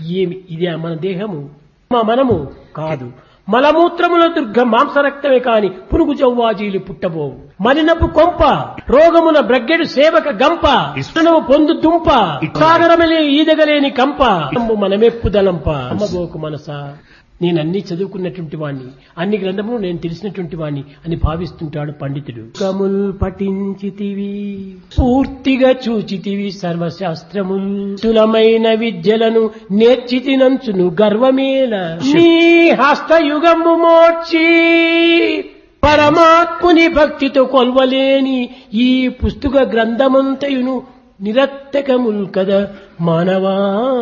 ఏమి ఇది మన దేహము మా మనము కాదు మలమూత్రముల దుర్గ మాంసరక్తమే కాని పునుగు జవ్వాజీలు పుట్టబోవు మలినపు కొంప రోగమున బ్రగ్గెడు సేవక గంప ఇష్టనము పొందు దుంప సాగరమలే ఈదగలేని కంప అమ్ము మనమెప్పుదలంప అమ్మబోకు మనసా నేను అన్ని చదువుకున్నటువంటి వాణ్ణి అన్ని గ్రంథములు నేను తెలిసినటువంటి వాణ్ణి అని భావిస్తుంటాడు పండితుడు కముల్ పఠించితివి పూర్తిగా చూచితివి సర్వశాస్త్రముల్ తులమైన విద్యలను నేర్చితినంచును గర్వమేల నీ హస్తయుగము మోర్చి పరమాత్ముని భక్తితో కొల్వలేని ఈ పుస్తక గ్రంథమంతయును నిరత్తకముల్ కదా మానవా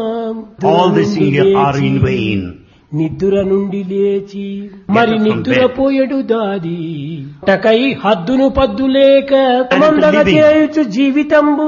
All this here are in vain. నిద్ర నుండి లేచి మరి up from నిద్రపోయడు దాది టకై హద్దును పద్దు లేక మందగ living. చేయుచు జీవితంబు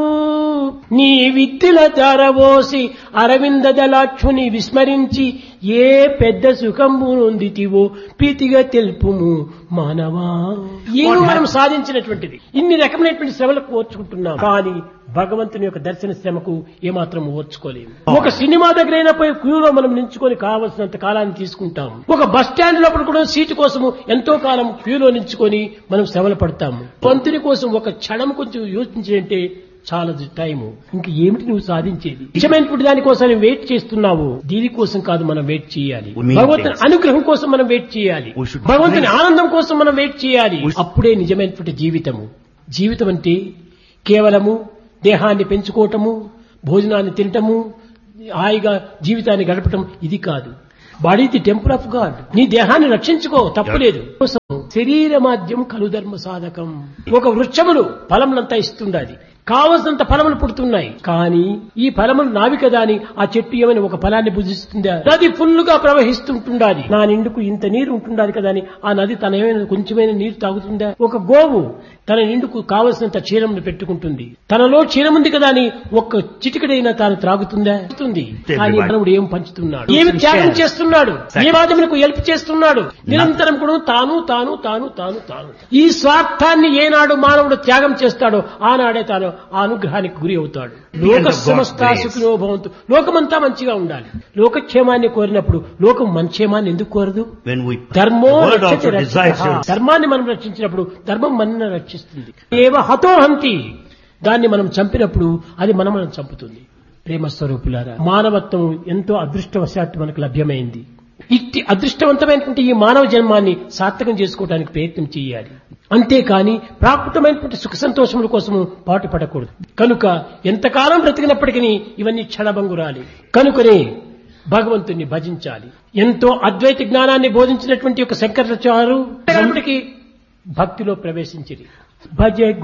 నీ విద్యుల ధారవోసి అరవింద దళాక్షుని విస్మరించి ఏ పెద్ద సుఖంబు నొందితివో ప్రీతిగా తెలుపుము మానవా ఏమో మనం సాధించినటువంటిది ఇన్ని రకమైనటువంటి శ్రమలకు ఓర్చుకుంటున్నాం కానీ భగవంతుని యొక్క దర్శన శ్రమకు ఏమాత్రం ఓర్చుకోలేము ఒక సినిమా దగ్గరైనా పోయి క్యూలో మనం నించుకొని కావలసినంత కాలాన్ని తీసుకుంటాం ఒక బస్ స్టాండ్ లోపల కూడా సీటు కోసము ఎంతో కాలం క్యూలో నించుకొని మనం శ్రమలు పడతాము పంతుని కోసం ఒక క్షణం కొంచెం యోచించాలంటే చాలా టైము ఇంక ఏమిటి నువ్వు సాధించేది నిజమైనటువంటి దానికోసం నువ్వు వెయిట్ చేస్తున్నావు దీనికోసం కాదు మనం వెయిట్ చేయాలి We mean భగవంతుని things. అనుగ్రహం కోసం మనం వెయిట్ చేయాలి We should భగవంతుని wait. ఆనందం కోసం మనం వెయిట్ చేయాలి We should- అప్పుడే నిజమైనటువంటి జీవితము జీవితం అంటే కేవలము దేహాన్ని పెంచుకోవటము భోజనాన్ని తినటము హాయిగా జీవితాన్ని గడపటం ఇది కాదు body the temple of God నీ దేహాన్ని రక్షించుకో తప్పులేదు కోసం శరీర మాధ్యం కలు ధర్మ సాధకం ఒక వృక్షములు ఫలములంతా ఇస్తుండాలి కావలసినంత ఫలములు పుడుతున్నాయి కానీ ఈ ఫలములు నావి కదా అని ఆ చెట్టు ఏమని ఒక ఫలాన్ని భుజిస్తుందా నది ఫుల్ గా ప్రవహిస్తుంటుండాలి నా నిండుకు ఇంత నీరు ఉంటుండాలి కదా అని ఆ నది తన ఏమైనా కొంచెమైన నీరు తాగుతుందా ఒక గోవు తన నిండుకు కావలసినంత క్షీరమును పెట్టుకుంటుంది తనలో క్షీరం ఉంది కదా అని ఒక్క చిటికడైనా తాను త్రాగుతుందా తుంది కానీ మానవుడు ఏం పంచుతున్నాడు ఏమి త్యాగం చేస్తున్నాడు ఏ మాధవునికి హెల్ప్ చేస్తున్నాడు నిరంతరం కూడా తాను తాను తాను తాను తాను ఈ స్వార్థాన్ని ఏనాడు మానవుడు త్యాగం చేస్తాడో ఆనాడే తాను ఆ అనుగ్రహానికి గురి అవుతాడు లోక సమస్త సుఖినో భవంతు లోకమంతా మంచిగా ఉండాలి లోకక్షేమాన్ని కోరినప్పుడు లోకం మన క్షేమాన్ని ఎందుకు కోరదు When we, ధర్మో the world రక్షతి also desires రక్షితః. it. ధర్మాన్ని మనం రక్షించినప్పుడు ధర్మం మనల్ని రక్షిస్తుంది ఏవ హతోహంతి దాన్ని మనం చంపినప్పుడు అది మనం మనం చంపుతుంది ప్రేమ స్వరూపులారా మానవత్వం ఎంతో అదృష్టవశాత్తు మనకు లభ్యమైంది ఇట్టి అదృష్టవంతమైనటువంటి ఈ మానవ జన్మాన్ని సార్థకం చేసుకోవడానికి ప్రయత్నం చేయాలి అంతేకాని ప్రాకృతమైనటువంటి సుఖ సంతోషముల కోసము పాటు పడకూడదు కనుక ఎంతకాలం బ్రతికినప్పటికీ ఇవన్నీ క్షణభంగురాలి కనుకనే భగవంతుణ్ణి భజించాలి ఎంతో అద్వైత జ్ఞానాన్ని బోధించినటువంటి ఒక శంకరాచార్య భక్తిలో ప్రవేశించింది భజ